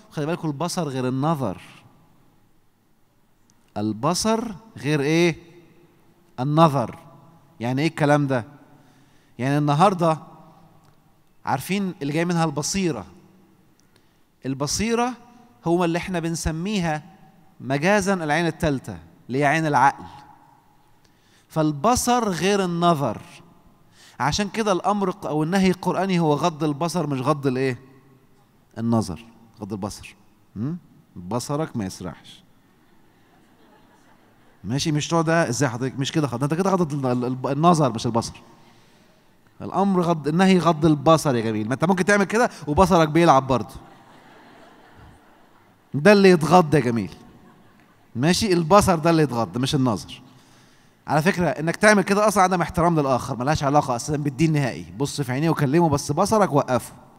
خلي بالكم البصر غير النظر البصر غير ايه النظر يعني ايه الكلام ده يعني النهارده عارفين اللي جاي منها البصيره البصيره هو اللي احنا بنسميها مجازا العين الثالثه اللي هي عين العقل فالبصر غير النظر عشان كده الامر او النهي القراني هو غض البصر مش غض الايه النظر غض البصر م? بصرك ما يسرحش ماشي مش تقعد ازاي حضرتك مش كده خد انت كده غض النظر مش البصر الامر غض النهي غض البصر يا جميل ما انت ممكن تعمل كده وبصرك بيلعب برضه ده اللي يتغض يا جميل ماشي البصر ده اللي يتغض مش النظر على فكرة انك تعمل كده اصلا عدم احترام للاخر ملهاش علاقة اساسا بالدين نهائي بص في عينيه وكلمه بس بصرك وقفه